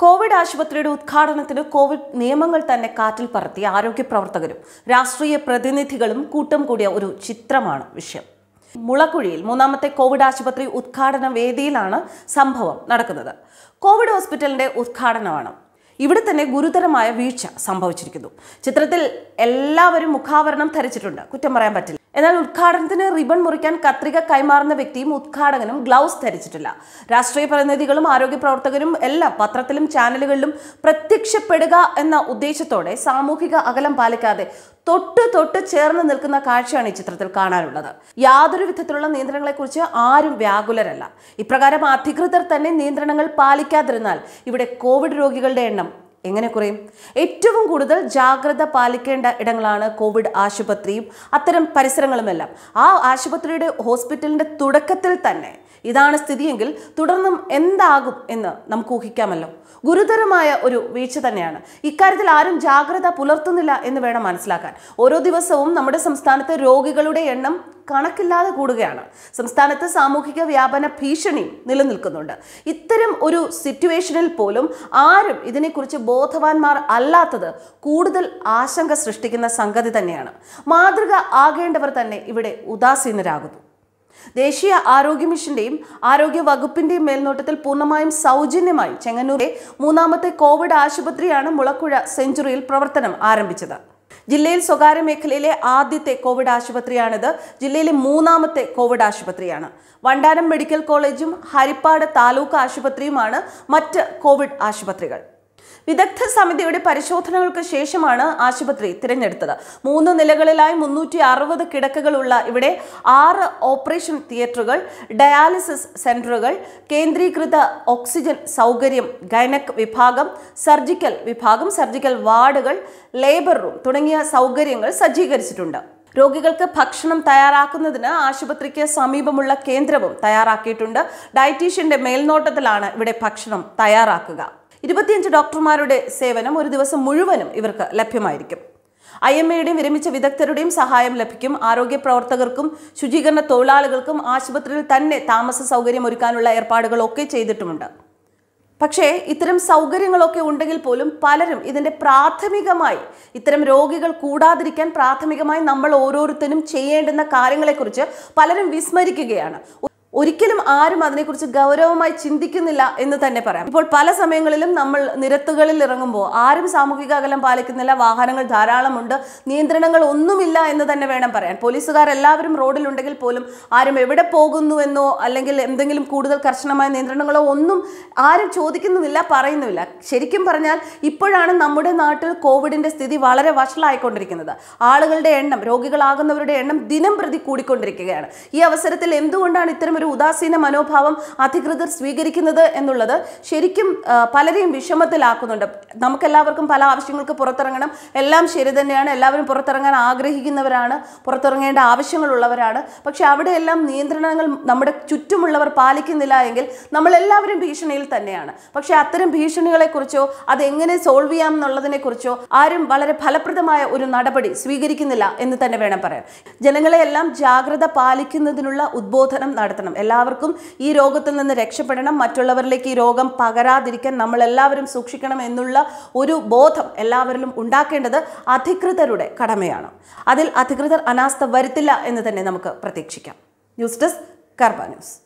Covid ആശുപത്രിയുടെ ഉദ്ഘാടനത്തിന് Covid നിയമങ്ങൾ തന്നെ കാറ്റിൽ പറത്തി ആരോഗ്യ പ്രവർത്തകരും രാഷ്ട്രീയ പ്രതിനിധികളും കൂട്ടം കൂടിയ ഒരു ചിത്രമാണ് വിഷയം മുളക്കുഴിയിൽ മൂന്നാമത്തെ കോവിഡ് ആശുപത്രി ഉദ്ഘാടന വേദിയിലാണ് സംഭവം നടക്കുന്നത് കോവിഡ് ഹോസ്പിറ്റലിന്റെ ഉദ്ഘാടനമാണ് ഇവിടെ തന്നെ ഗുരുതരമായ വീഴ്ച സംഭവിച്ചിരിക്കുന്നു ചിത്രത്തിൽ എല്ലാവരും മുഖാവരണം ധരിച്ചിട്ടുണ്ട് കുറ്റം പറയാൻ പറ്റില്ല എന്നാൽ ഉദ്ഘാടനത്തിന് റിബൺ മുറിക്കാൻ കത്രിക കൈമാറുന്ന വ്യക്തിയും ഉദ്ഘാടകനും ഗ്ലൗസ് ധരിച്ചിട്ടില്ല രാഷ്ട്രീയ പ്രതിനിധികളും ആരോഗ്യ പ്രവർത്തകരും എല്ലാം പത്രത്തിലും ചാനലുകളിലും പ്രത്യക്ഷപ്പെടുക എന്ന ഉദ്ദേശത്തോടെ സാമൂഹിക അകലം പാലിക്കാതെ തൊട്ട് തൊട്ട് ചേർന്ന് നിൽക്കുന്ന കാഴ്ചയാണ് ഈ ചിത്രത്തിൽ കാണാനുള്ളത് യാതൊരു വിധത്തിലുള്ള നിയന്ത്രണങ്ങളെക്കുറിച്ച് ആരും വ്യാകുലരല്ല ഇപ്രകാരം അധികൃതർ തന്നെ നിയന്ത്രണങ്ങൾ പാലിക്കാതിരുന്നാൽ ഇവിടെ കോവിഡ് രോഗികളുടെ എണ്ണം എങ്ങനെ കുറയും ഏറ്റവും കൂടുതൽ ജാഗ്രത പാലിക്കേണ്ട ഇടങ്ങളാണ് കോവിഡ് ആശുപത്രിയും അത്തരം പരിസരങ്ങളുമെല്ലാം ആ ആശുപത്രിയുടെ ഹോസ്പിറ്റലിന്റെ തുടക്കത്തിൽ തന്നെ ഇതാണ് സ്ഥിതിയെങ്കിൽ തുടർന്നും എന്താകും എന്ന് നമുക്ക് ഊഹിക്കാമല്ലോ ഗുരുതരമായ ഒരു വീഴ്ച തന്നെയാണ് ഇക്കാര്യത്തിൽ ആരും ജാഗ്രത പുലർത്തുന്നില്ല എന്ന് വേണം മനസ്സിലാക്കാൻ ഓരോ ദിവസവും നമ്മുടെ സംസ്ഥാനത്ത് രോഗികളുടെ എണ്ണം കണക്കില്ലാതെ കൂടുകയാണ് സംസ്ഥാനത്ത് സാമൂഹിക വ്യാപന ഭീഷണിയും നിലനിൽക്കുന്നുണ്ട് ഇത്തരം ഒരു സിറ്റുവേഷനിൽ പോലും ആരും ഇതിനെക്കുറിച്ച് ബോധവാന്മാർ അല്ലാത്തത് കൂടുതൽ ആശങ്ക സൃഷ്ടിക്കുന്ന സംഗതി തന്നെയാണ് മാതൃക ആകേണ്ടവർ തന്നെ ഇവിടെ ഉദാസീനരാകുന്നു ദേശീയ ആരോഗ്യ മിഷന്റെയും ആരോഗ്യ വകുപ്പിന്റെയും മേൽനോട്ടത്തിൽ പൂർണ്ണമായും സൗജന്യമായി ചെങ്ങന്നൂരെ മൂന്നാമത്തെ കോവിഡ് ആശുപത്രിയാണ് മുളക്കുഴ സെഞ്ചുറിയിൽ പ്രവർത്തനം ആരംഭിച്ചത് ജില്ലയിൽ സ്വകാര്യ മേഖലയിലെ ആദ്യത്തെ കോവിഡ് ആശുപത്രിയാണിത് ജില്ലയിലെ മൂന്നാമത്തെ കോവിഡ് ആശുപത്രിയാണ് വണ്ടാനം മെഡിക്കൽ കോളേജും ഹരിപ്പാട് താലൂക്ക് ആശുപത്രിയുമാണ് മറ്റ് കോവിഡ് ആശുപത്രികൾ വിദഗ്ധ സമിതിയുടെ പരിശോധനകൾക്ക് ശേഷമാണ് ആശുപത്രി തിരഞ്ഞെടുത്തത് മൂന്ന് നിലകളിലായി മുന്നൂറ്റി അറുപത് കിടക്കകളുള്ള ഇവിടെ ആറ് ഓപ്പറേഷൻ തിയേറ്ററുകൾ ഡയാലിസിസ് സെന്ററുകൾ കേന്ദ്രീകൃത ഓക്സിജൻ സൗകര്യം ഗൈനക് വിഭാഗം സർജിക്കൽ വിഭാഗം സർജിക്കൽ വാർഡുകൾ ലേബർ റൂം തുടങ്ങിയ സൗകര്യങ്ങൾ സജ്ജീകരിച്ചിട്ടുണ്ട് രോഗികൾക്ക് ഭക്ഷണം തയ്യാറാക്കുന്നതിന് ആശുപത്രിക്ക് സമീപമുള്ള കേന്ദ്രവും തയ്യാറാക്കിയിട്ടുണ്ട് ഡയറ്റീഷ്യന്റെ മേൽനോട്ടത്തിലാണ് ഇവിടെ ഭക്ഷണം തയ്യാറാക്കുക ഇരുപത്തിയഞ്ച് ഡോക്ടർമാരുടെ സേവനം ഒരു ദിവസം മുഴുവനും ഇവർക്ക് ലഭ്യമായിരിക്കും ഐ എം എയുടെയും വിരമിച്ച വിദഗ്ധരുടെയും സഹായം ലഭിക്കും ആരോഗ്യ പ്രവർത്തകർക്കും ശുചീകരണ തൊഴിലാളികൾക്കും ആശുപത്രിയിൽ തന്നെ താമസ സൗകര്യം ഒരുക്കാനുള്ള ഏർപ്പാടുകളൊക്കെ ചെയ്തിട്ടുമുണ്ട് പക്ഷേ ഇത്തരം സൗകര്യങ്ങളൊക്കെ ഉണ്ടെങ്കിൽ പോലും പലരും ഇതിൻ്റെ പ്രാഥമികമായി ഇത്തരം രോഗികൾ കൂടാതിരിക്കാൻ പ്രാഥമികമായി നമ്മൾ ഓരോരുത്തരും ചെയ്യേണ്ടുന്ന കാര്യങ്ങളെക്കുറിച്ച് പലരും വിസ്മരിക്കുകയാണ് ഒരിക്കലും ആരും അതിനെക്കുറിച്ച് ഗൗരവമായി ചിന്തിക്കുന്നില്ല എന്ന് തന്നെ പറയാം ഇപ്പോൾ പല സമയങ്ങളിലും നമ്മൾ നിരത്തുകളിൽ ഇറങ്ങുമ്പോൾ ആരും സാമൂഹിക അകലം പാലിക്കുന്നില്ല വാഹനങ്ങൾ ധാരാളമുണ്ട് നിയന്ത്രണങ്ങൾ ഒന്നുമില്ല എന്ന് തന്നെ വേണം പറയാൻ പോലീസുകാർ എല്ലാവരും റോഡിലുണ്ടെങ്കിൽ പോലും ആരും എവിടെ പോകുന്നു എന്നോ അല്ലെങ്കിൽ എന്തെങ്കിലും കൂടുതൽ കർശനമായ നിയന്ത്രണങ്ങളോ ഒന്നും ആരും ചോദിക്കുന്നുമില്ല പറയുന്നുമില്ല ശരിക്കും പറഞ്ഞാൽ ഇപ്പോഴാണ് നമ്മുടെ നാട്ടിൽ കോവിഡിന്റെ സ്ഥിതി വളരെ വഷളായിക്കൊണ്ടിരിക്കുന്നത് ആളുകളുടെ എണ്ണം രോഗികളാകുന്നവരുടെ എണ്ണം ദിനം പ്രതി കൂടിക്കൊണ്ടിരിക്കുകയാണ് ഈ അവസരത്തിൽ എന്തുകൊണ്ടാണ് ഇത്തരം ഒരു ഉദാസീന മനോഭാവം അധികൃതർ സ്വീകരിക്കുന്നത് എന്നുള്ളത് ശരിക്കും ആ, പലരെയും വിഷമത്തിലാക്കുന്നുണ്ട് നമുക്കെല്ലാവർക്കും പല ആവശ്യങ്ങൾക്ക് പുറത്തിറങ്ങണം എല്ലാം ശരി തന്നെയാണ് എല്ലാവരും പുറത്തിറങ്ങാൻ ആഗ്രഹിക്കുന്നവരാണ് പുറത്തിറങ്ങേണ്ട ആവശ്യങ്ങളുള്ളവരാണ് പക്ഷെ അവിടെയെല്ലാം നിയന്ത്രണങ്ങൾ നമ്മുടെ ചുറ്റുമുള്ളവർ പാലിക്കുന്നില്ല എങ്കിൽ നമ്മളെല്ലാവരും ഭീഷണിയിൽ തന്നെയാണ് പക്ഷെ അത്തരം ഭീഷണികളെക്കുറിച്ചോ അത് എങ്ങനെ സോൾവ് ചെയ്യാം എന്നുള്ളതിനെക്കുറിച്ചോ ആരും വളരെ ഫലപ്രദമായ ഒരു നടപടി സ്വീകരിക്കുന്നില്ല എന്ന് തന്നെ വേണം പറയാൻ ജനങ്ങളെ എല്ലാം ജാഗ്രത പാലിക്കുന്നതിനുള്ള ഉദ്ബോധനം നടത്തണം എല്ലാവർക്കും ഈ രോഗത്തിൽ നിന്ന് രക്ഷപ്പെടണം മറ്റുള്ളവരിലേക്ക് ഈ രോഗം പകരാതിരിക്കാൻ നമ്മൾ എല്ലാവരും സൂക്ഷിക്കണം എന്നുള്ള ഒരു ബോധം എല്ലാവരിലും ഉണ്ടാക്കേണ്ടത് അധികൃതരുടെ കടമയാണ് അതിൽ അധികൃതർ അനാസ്ഥ വരുത്തില്ല എന്ന് തന്നെ നമുക്ക് പ്രതീക്ഷിക്കാം ന്യൂസ് ഡെസ്ക് കർബ ന്യൂസ്